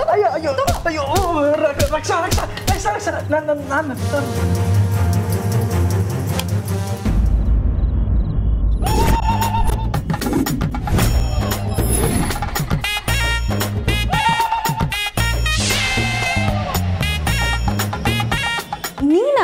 ಅಯ್ಯೋ ಅಯ್ಯೋ ಅಯ್ಯೋ ರ- ರಕ್ಷಾ ರಕ್ಷಾ ರಕ್ಷಾ ರಕ್ಷಾ ನಾನು ನಾನು ನಾನು ನೀನಾ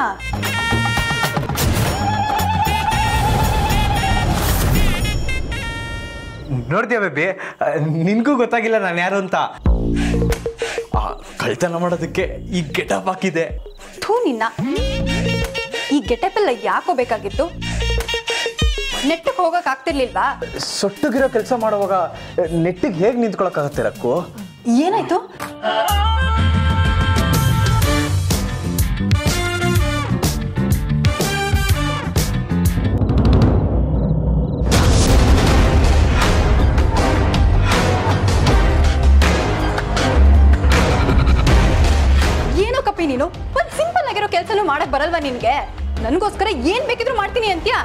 ನೋಡ್ತೀಯ ಬೇಬಿ ನಿನ್ಗೂ ಗೊತ್ತಾಗಿಲ್ಲ ನಾನು ಯಾರು ಅಂತ ಆ, ಕಳ್ತನ ಮಾಡೋದಕ್ಕೆ ಈ ಗೆಟಪ್ ಹಾಕಿದೆ ಥೂ ನಿನ್ನ ಈ ಗೆಟಪ್ ಎಲ್ಲ ಯಾಕೋ ಬೇಕಾಗಿತ್ತು ನೆಟ್ಟಕ್ಕೆ ಹೋಗಕ್ ಆಗ್ತಿರ್ಲಿಲ್ವಾ ಸೊಟ್ಟಗಿರೋ ಕೆಲಸ ಮಾಡುವಾಗ ನೆಟ್ಟಿಗೆ ಹೇಗೆ ನಿಂತ್ಕೊಳಕ್ಕಾಗತ್ತೆ ರಕ್ಕು ಏನಾಯ್ತು ಏನೋ ಕಪ್ಪಿ ನೀನು ಒಂದ್ ಸಿಂಪಲ್ ಆಗಿರೋ ಕೆಲಸನೂ ಮಾಡಕ್ ಬರಲ್ವಾ ನಿನ್ಗೆ ನನ್ಗೋಸ್ಕರ ಏನ್ ಬೇಕಿದ್ರು ಮಾಡ್ತೀನಿ ಅಂತ್ಯಾ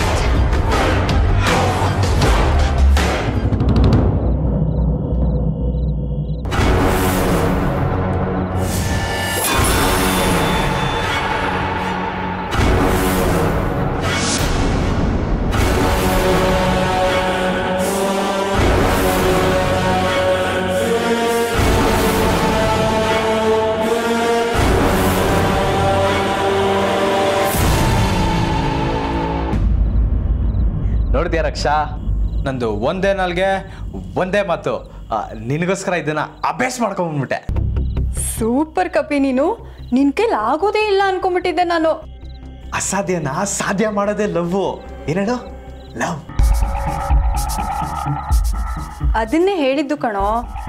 ನೋಡಿದ್ಯಾ ರಕ್ಷಾ ನಂದು ಒಂದೇ ನಾಲ್ಗೆ ಒಂದೇ ಮಾತು ಆ, ನಿನಗೋಸ್ಕರ ಇದನ್ನ ಅಭ್ಯಾಸ ಮಾಡ್ಕೊಂಡ್ಬಿಟ್ಟೆ ಸೂಪರ್ ಕಪಿ ನೀನು ನಿನ್ ಕೈಲಿ ಆಗೋದೇ ಇಲ್ಲ ಅನ್ಕೊಂಡ್ಬಿಟ್ಟಿದ್ದೆ ನಾನು ಅಸಾಧ್ಯನ ಸಾಧ್ಯ ಮಾಡೋದೇ ಲವ್ವು ಏನೇಳು ಲವ್ ಅದನ್ನೇ ಹೇಳಿದ್ದು ಕಣೋ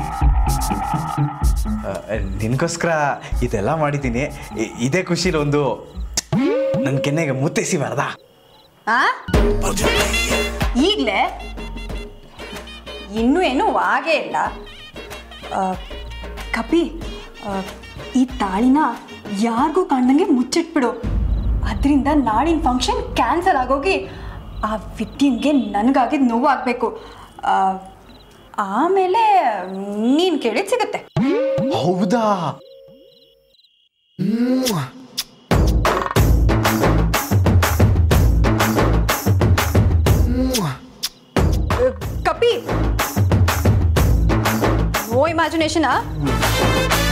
ನಿನಗೋಸ್ಕರ ಇದೆಲ್ಲ ಮಾಡಿದ್ದೀನಿ ಇ- ಇದೇ ಖುಷಿಲಿ ಒಂದು ನನ್ನ ಕೆನ್ನೆಗೆ ಮುತ್ತೈಸಿ ಬಾರ್ದಾ ಆ ಈಗ್ಲೇ ಇನ್ನೂ ಏನೂ ಆಗೇ ಇಲ್ಲ ಆ, ಕಪಿ ಆ, ಈ ತಾಳಿನ ಯಾರಿಗೂ ಕಾಣ್ದಂಗೆ ಮುಚ್ಚಿಟ್ಬಿಡು ಅದರಿಂದ ನಾಳಿನ ಫಂಕ್ಷನ್ ಕ್ಯಾನ್ಸಲ್ ಆಗೋಗಿ ಆ ವಿದ್ಯನ್ಗೆ ನನಗಾಗಿದ್ದು ನೋವು ಆಗಬೇಕು ಆಮೇಲೆ ನೀನು ಕೇಳಿದ್ ಸಿಗುತ್ತೆ ಹೌದಾ ಕಪಿ ನೋ ಇಮ್ಯಾಜಿನೇಷನ್